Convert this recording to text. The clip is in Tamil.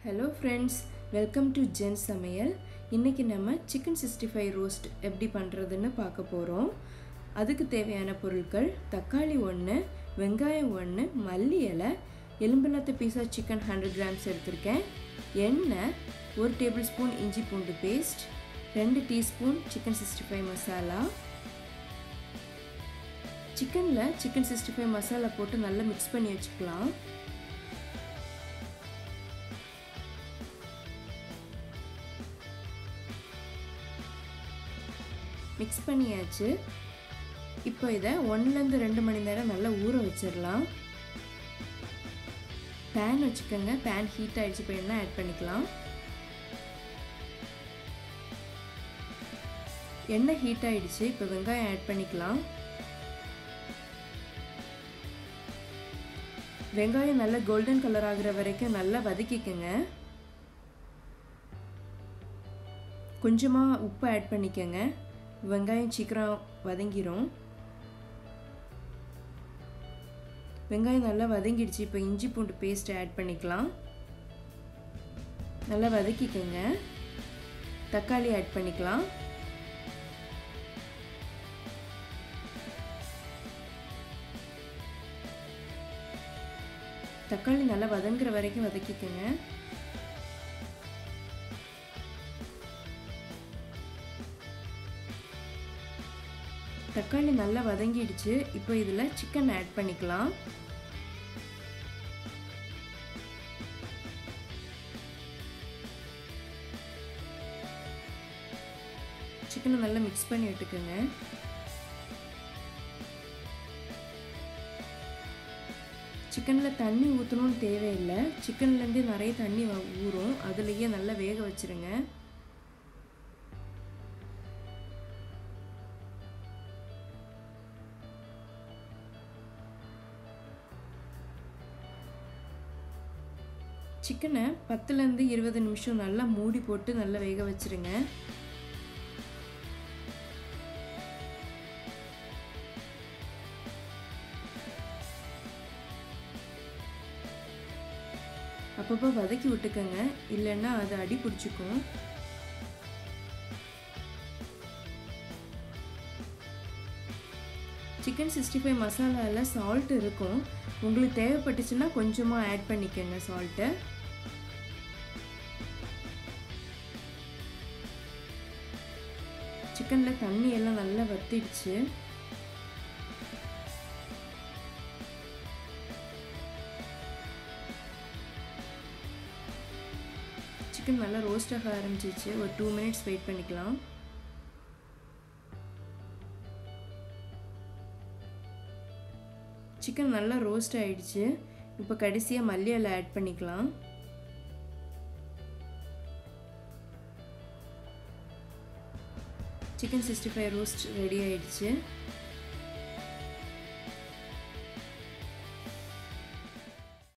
hello friends welcome to Jen சமையல் இன்றைக்கி நம்ம சிக்கன் சிக்ஸ்டி ஃபைவ் ரோஸ்ட் எப்படி பண்ணுறதுன்னு பார்க்க போகிறோம் அதுக்கு தேவையான பொருட்கள் தக்காளி ஒன்று வெங்காயம் ஒன்று மல்லி இலை எலும்பில்லாத பீஸா சிக்கன் ஹண்ட்ரட் கிராம்ஸ் எடுத்திருக்கேன் எண்ணெய் ஒரு டேபிள் ஸ்பூன் இஞ்சி பூண்டு பேஸ்ட் ரெண்டு teaspoon chicken sixty five masala சிக்கனில் சிக்கன் சிக்ஸ்டி ஃபைவ் மசாலா போட்டு நல்லா மிக்ஸ் பண்ணி வச்சுக்கலாம் மிக்ஸ் பண்ணியாச்சு இப்போ இதை ஒன்றுலேருந்து ரெண்டு மணி நேரம் நல்லா ஊற வச்சிடலாம் பேன் வச்சுக்கோங்க பேன் ஹீட் ஆகிடுச்சு இப்போ எண்ணெய் ஆட் பண்ணிக்கலாம் எண்ணெய் ஹீட் ஆகிடுச்சு இப்போ வெங்காயம் ஆட் பண்ணிக்கலாம் வெங்காயம் நல்லா கோல்டன் கலர் ஆகுற வரைக்கும் நல்லா வதக்கிக்கோங்க கொஞ்சமாக உப்பு ஆட் பண்ணிக்கோங்க வெங்காயம் சீக்கிரம் வதங்கிரும் வெங்காயம் நல்லா வதங்கிடுச்சு இப்போ இஞ்சி பூண்டு பேஸ்ட் ஆட் பண்ணிக்கலாம் நல்லா வதக்கிக்கோங்க தக்காளி ஆட் பண்ணிக்கலாம் தக்காளி நல்லா வதங்குற வரைக்கும் வதக்கிக்கோங்க தக்காளி நல்லா வதங்கிடுச்சு இப்போ இதில் சிக்கன் ஆட் பண்ணிக்கலாம் சிக்கனை நல்லா மிக்ஸ் பண்ணி விட்டுக்கோங்க சிக்கனில் தண்ணி ஊற்றணும்னு தேவையில்லை சிக்கன்லேருந்து நிறைய தண்ணி ஊறும் அதுலேயே நல்லா வேக வச்சுருங்க சிக்கனை பத்துலேருந்து இருபது நிமிஷம் நல்லா மூடி போட்டு நல்லா வேக வச்சுருங்க அப்பப்போ வதக்கி விட்டுக்கோங்க இல்லைன்னா அது அடி பிடிச்சிக்கும் சிக்கன் சிக்ஸ்டி ஃபைவ் மசாலாவில் சால்ட் இருக்கும் உங்களுக்கு தேவைப்பட்டுச்சுன்னா கொஞ்சமாக ஆட் பண்ணிக்கோங்க சால்ட்டை சிக்கனில் தண்ணி எல்லாம் நல்லா வத்திடுச்சு சிக்கன் நல்லா ரோஸ்ட் ஆக ஆரம்பிச்சிச்சு ஒரு டூ மினிட்ஸ் வெயிட் பண்ணிக்கலாம் சிக்கன் நல்லா ரோஸ்ட் ஆகிடுச்சு இப்போ கடைசியாக மல்லி இலை ஆட் பண்ணிக்கலாம் chicken sixty five roast ready ஆகிடுச்சு